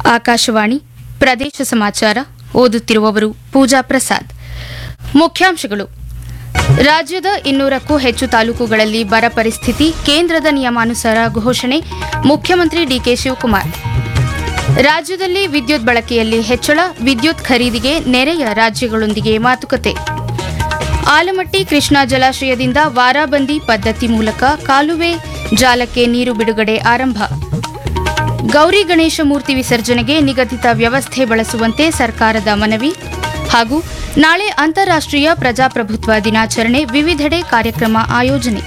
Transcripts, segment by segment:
ಆಕಾಶವಾಣಿ ಪ್ರದೇಶ ಸಮಾಚಾರ ಓದುತ್ತಿರುವವರು ಪೂಜಾ ಪ್ರಸಾದ್ ಮುಖ್ಯಾಂಶಗಳು ರಾಜ್ಯದ ಇನ್ನೂರಕ್ಕೂ ಹೆಚ್ಚು ತಾಲೂಕುಗಳಲ್ಲಿ ಬರ ಪರಿಸ್ಥಿತಿ ಕೇಂದ್ರದ ನಿಯಮಾನುಸಾರ ಘೋಷಣೆ ಮುಖ್ಯಮಂತ್ರಿ ಡಿಕೆ ಶಿವಕುಮಾರ್ ರಾಜ್ಯದಲ್ಲಿ ವಿದ್ಯುತ್ ಬಳಕೆಯಲ್ಲಿ ಹೆಚ್ಚಳ ವಿದ್ಯುತ್ ಖರೀದಿಗೆ ನೆರೆಯ ರಾಜ್ಯಗಳೊಂದಿಗೆ ಮಾತುಕತೆ ಆಲಮಟ್ಟಿ ಕೃಷ್ಣಾ ಜಲಾಶಯದಿಂದ ವಾರಾಬಂದಿ ಪದ್ಧತಿ ಮೂಲಕ ಕಾಲುವೆ ಜಾಲಕ್ಕೆ ನೀರು ಬಿಡುಗಡೆ ಆರಂಭ ಗೌರಿ ಗಣೇಶ ಮೂರ್ತಿ ವಿಸರ್ಜನೆಗೆ ನಿಗದಿತ ವ್ಯವಸ್ಥೆ ಬಳಸುವಂತೆ ಸರ್ಕಾರದ ಮನವಿ ಹಾಗೂ ನಾಳೆ ಅಂತಾರಾಷ್ಟ್ರೀಯ ಪ್ರಜಾಪ್ರಭುತ್ವ ದಿನಾಚರಣೆ ವಿವಿಧೆಡೆ ಕಾರ್ಯಕ್ರಮ ಆಯೋಜನೆ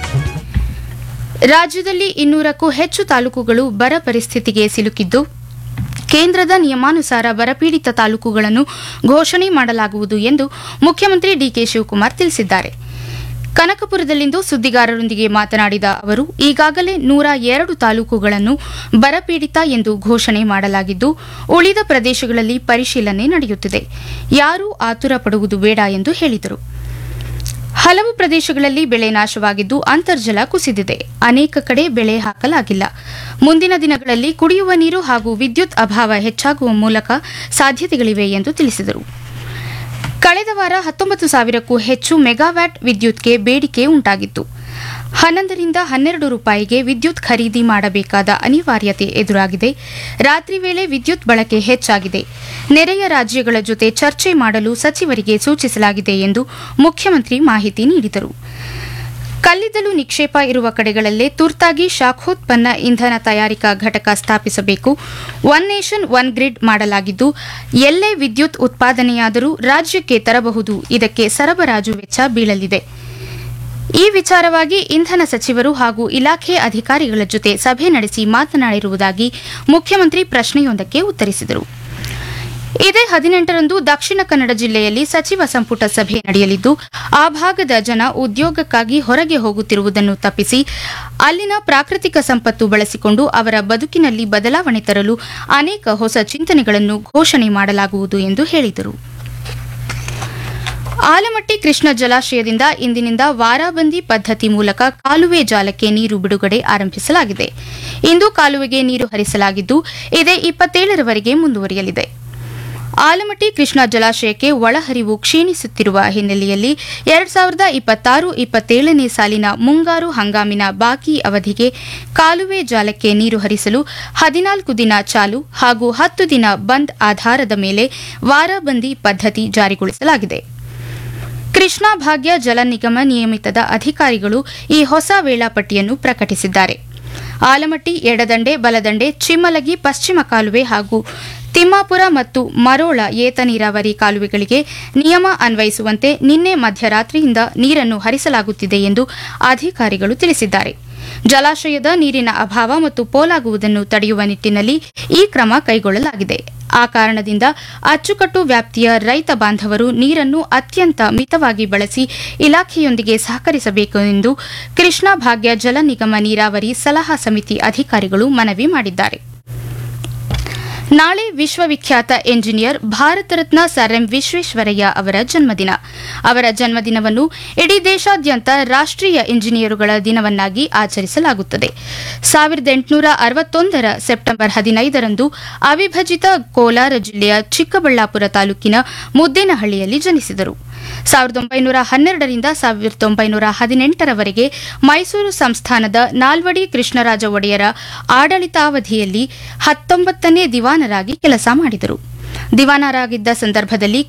ರಾಜ್ಯದಲ್ಲಿ ಇನ್ನೂರಕ್ಕೂ ಹೆಚ್ಚು ತಾಲೂಕುಗಳು ಬರ ಪರಿಸ್ಥಿತಿಗೆ ಸಿಲುಕಿದ್ದು ಕೇಂದ್ರದ ನಿಯಮಾನುಸಾರ ಬರಪೀಡಿತ ತಾಲೂಕುಗಳನ್ನು ಘೋಷಣೆ ಮಾಡಲಾಗುವುದು ಎಂದು ಮುಖ್ಯಮಂತ್ರಿ ಡಿಕೆ ಶಿವಕುಮಾರ್ ತಿಳಿಸಿದ್ದಾರೆ ಕನಕಪುರದಲ್ಲಿಂದು ಸುದ್ದಿಗಾರರೊಂದಿಗೆ ಮಾತನಾಡಿದ ಅವರು ಈಗಾಗಲೇ ನೂರ ಎರಡು ತಾಲೂಕುಗಳನ್ನು ಬರಪೀಡಿತ ಎಂದು ಘೋಷಣೆ ಮಾಡಲಾಗಿದ್ದು ಉಳಿದ ಪ್ರದೇಶಗಳಲ್ಲಿ ಪರಿಶೀಲನೆ ನಡೆಯುತ್ತಿದೆ ಯಾರೂ ಆತುರ ಪಡುವುದು ಬೇಡ ಎಂದು ಹೇಳಿದರು ಹಲವು ಪ್ರದೇಶಗಳಲ್ಲಿ ಬೆಳೆ ನಾಶವಾಗಿದ್ದು ಅಂತರ್ಜಲ ಕುಸಿದಿದೆ ಅನೇಕ ಕಡೆ ಬೆಳೆ ಹಾಕಲಾಗಿಲ್ಲ ಮುಂದಿನ ದಿನಗಳಲ್ಲಿ ಕುಡಿಯುವ ನೀರು ಹಾಗೂ ವಿದ್ಯುತ್ ಅಭಾವ ಹೆಚ್ಚಾಗುವ ಮೂಲಕ ಸಾಧ್ಯತೆಗಳಿವೆ ಎಂದು ತಿಳಿಸಿದರು ಕಳೆದ ವಾರ ಹತ್ತೊಂಬತ್ತು ಸಾವಿರಕ್ಕೂ ಹೆಚ್ಚು ಮೆಗಾವ್ಯಾಟ್ ವಿದ್ಯುತ್ಗೆ ಬೇಡಿಕೆ ಉಂಟಾಗಿತ್ತು ಹನ್ನೊಂದರಿಂದ ಹನ್ನೆರಡು ರೂಪಾಯಿಗೆ ವಿದ್ಯುತ್ ಖರೀದಿ ಮಾಡಬೇಕಾದ ಅನಿವಾರ್ಯತೆ ಎದುರಾಗಿದೆ ರಾತ್ರಿ ವೇಳೆ ವಿದ್ಯುತ್ ಬಳಕೆ ಹೆಚ್ಚಾಗಿದೆ ನೆರೆಯ ರಾಜ್ಯಗಳ ಜೊತೆ ಚರ್ಚೆ ಮಾಡಲು ಸಚಿವರಿಗೆ ಸೂಚಿಸಲಾಗಿದೆ ಎಂದು ಮುಖ್ಯಮಂತ್ರಿ ಮಾಹಿತಿ ನೀಡಿದರು ಕಲ್ಲಿದ್ದಲು ನಿಕ್ಷೇಪ ಇರುವ ಕಡೆಗಳಲ್ಲೇ ತುರ್ತಾಗಿ ಶಾಖೋತ್ಪನ್ನ ಇಂಧನ ತಯಾರಿಕಾ ಘಟಕ ಸ್ಥಾಪಿಸಬೇಕು ಒನ್ ನೇಷನ್ ಒನ್ ಗ್ರಿಡ್ ಮಾಡಲಾಗಿದ್ದು ಎಲ್ಲೇ ವಿದ್ಯುತ್ ಉತ್ಪಾದನೆಯಾದರೂ ರಾಜ್ಯಕ್ಕೆ ತರಬಹುದು ಇದಕ್ಕೆ ಸರಬರಾಜು ವೆಚ್ಚ ಬೀಳಲಿದೆ ಈ ವಿಚಾರವಾಗಿ ಇಂಧನ ಸಚಿವರು ಹಾಗೂ ಇಲಾಖೆ ಅಧಿಕಾರಿಗಳ ಜೊತೆ ಸಭೆ ನಡೆಸಿ ಮಾತನಾಡಿರುವುದಾಗಿ ಮುಖ್ಯಮಂತ್ರಿ ಪ್ರಶ್ನೆಯೊಂದಕ್ಕೆ ಉತ್ತರಿಸಿದರು ಇದೇ ಹದಿನೆಂಟರಂದು ದಕ್ಷಿಣ ಕನ್ನಡ ಜಿಲ್ಲೆಯಲ್ಲಿ ಸಚಿವ ಸಂಪುಟ ಸಭೆ ನಡೆಯಲಿದ್ದು ಆ ಭಾಗದ ಜನ ಉದ್ಯೋಗಕ್ಕಾಗಿ ಹೊರಗೆ ಹೋಗುತ್ತಿರುವುದನ್ನು ತಪ್ಪಿಸಿ ಅಲ್ಲಿನ ಪ್ರಾಕೃತಿಕ ಸಂಪತ್ತು ಬಳಸಿಕೊಂಡು ಅವರ ಬದುಕಿನಲ್ಲಿ ಬದಲಾವಣೆ ತರಲು ಅನೇಕ ಹೊಸ ಚಿಂತನೆಗಳನ್ನು ಘೋಷಣೆ ಮಾಡಲಾಗುವುದು ಎಂದು ಹೇಳಿದರು ಆಲಮಟ್ಟಿ ಕೃಷ್ಣ ಜಲಾಶಯದಿಂದ ಇಂದಿನಿಂದ ವಾರಾಬಂದಿ ಪದ್ಧತಿ ಮೂಲಕ ಕಾಲುವೆ ಜಾಲಕ್ಕೆ ನೀರು ಬಿಡುಗಡೆ ಆರಂಭಿಸಲಾಗಿದೆ ಇಂದು ಕಾಲುವೆಗೆ ನೀರು ಹರಿಸಲಾಗಿದ್ದು ಇದೇ ಇಪ್ಪತ್ತೇಳರವರೆಗೆ ಮುಂದುವರಿಯಲಿದೆ ಆಲಮಟ್ಟಿ ಕೃಷ್ಣಾ ಜಲಾಶಯಕ್ಕೆ ಒಳಹರಿವು ಕ್ಷೀಣಿಸುತ್ತಿರುವ ಹಿನ್ನೆಲೆಯಲ್ಲಿ ಎರಡ್ ಸಾವಿರದ ಇಪ್ಪತ್ತಾರು ಇಪ್ಪತ್ತೇಳನೇ ಸಾಲಿನ ಮುಂಗಾರು ಹಂಗಾಮಿನ ಬಾಕಿ ಅವಧಿಗೆ ಕಾಲುವೆ ಜಾಲಕ್ಕೆ ನೀರು ಹರಿಸಲು ಹದಿನಾಲ್ಕು ದಿನ ಚಾಲು ಹಾಗೂ ಹತ್ತು ದಿನ ಬಂದ್ ಆಧಾರದ ಮೇಲೆ ವಾರಬಂದಿ ಪದ್ಧತಿ ಜಾರಿಗೊಳಿಸಲಾಗಿದೆ ಕೃಷ್ಣಾ ಭಾಗ್ಯ ಜಲ ನಿಗಮ ನಿಯಮಿತದ ಅಧಿಕಾರಿಗಳು ಈ ಹೊಸ ವೇಳಾಪಟ್ಟಿಯನ್ನು ಪ್ರಕಟಿಸಿದ್ದಾರೆ ಆಲಮಟ್ಟಿ ಎಡದಂಡೆ ಬಲದಂಡೆ ಚಿಮ್ಮಲಗಿ ಪಶ್ಚಿಮ ಕಾಲುವೆ ಹಾಗೂ ತಿಮ್ಮಾಪುರ ಮತ್ತು ಮರೋಳ ಏತ ನೀರಾವರಿ ಕಾಲುವೆಗಳಿಗೆ ನಿಯಮ ಅನ್ವಯಿಸುವಂತೆ ನಿನ್ನೆ ಮಧ್ಯರಾತ್ರಿಯಿಂದ ನೀರನ್ನು ಹರಿಸಲಾಗುತ್ತಿದೆ ಎಂದು ಅಧಿಕಾರಿಗಳು ತಿಳಿಸಿದ್ದಾರೆ ಜಲಾಶಯದ ನೀರಿನ ಅಭಾವ ಮತ್ತು ಪೋಲಾಗುವುದನ್ನು ತಡೆಯುವ ನಿಟ್ಟಿನಲ್ಲಿ ಈ ಕ್ರಮ ಕೈಗೊಳ್ಳಲಾಗಿದೆ ಆ ಕಾರಣದಿಂದ ಅಚ್ಚುಕಟ್ಟು ವ್ಯಾಪ್ತಿಯ ರೈತ ಬಾಂಧವರು ನೀರನ್ನು ಅತ್ಯಂತ ಮಿತವಾಗಿ ಬಳಸಿ ಇಲಾಖೆಯೊಂದಿಗೆ ಸಹಕರಿಸಬೇಕು ಎಂದು ಕೃಷ್ಣಾ ಭಾಗ್ಯ ಜಲ ನಿಗಮ ನೀರಾವರಿ ಸಲಹಾ ಸಮಿತಿ ಅಧಿಕಾರಿಗಳು ಮನವಿ ಮಾಡಿದ್ದಾರೆ ನಾಳೆ ವಿಶ್ವವಿಖ್ಯಾತ engineer Bharat Ratna sir M Visvesvaraya ಅವರ ಜನ್ಮದಿನ ಅವರ ಜನ್ಮದಿನವನ್ನು ಇಡೀ ದೇಶಾದ್ಯಂತ ರಾಷ್ಟೀಯ ಇಂಜಿನಿಯರುಗಳ ದಿನವನ್ನಾಗಿ ಆಚರಿಸಲಾಗುತ್ತದೆ ಸಾವಿರದ ಎಂಟುನೂರ ಅರವತ್ತೊಂದರ ಸೆಪ್ಟೆಂಬರ್ ಹದಿನೈದರಂದು ಅವಿಭಜಿತ ಕೋಲಾರ ಜಿಲ್ಲೆಯ ಚಿಕ್ಕಬಳ್ಳಾಪುರ ತಾಲೂಕಿನ ಮುದ್ದೇನಹಳ್ಳಿಯಲ್ಲಿ ಜನಿಸಿದರು ಸಾವಿರದ ಒಂಬೈನೂರ ಹನ್ನೆರಡರಿಂದ ಸಾವಿರದ ಒಂಬೈನೂರ ಹದಿನೆಂಟರವರೆಗೆ ಮೈಸೂರು ಸಂಸ್ಥಾನದ ನಾಲ್ವಡಿ ಕೃಷ್ಣರಾಜ ಒಡೆಯರ ಆಡಳಿತಾವಧಿಯಲ್ಲಿ ಹತ್ತೊಂಬತ್ತನೇ ದಿವಾನರಾಗಿ ಕೆಲಸ ಮಾಡಿದರು ದಿವಾನರಾಗಿದ್ದ ಸಂದರ್ಭದಲ್ಲಿ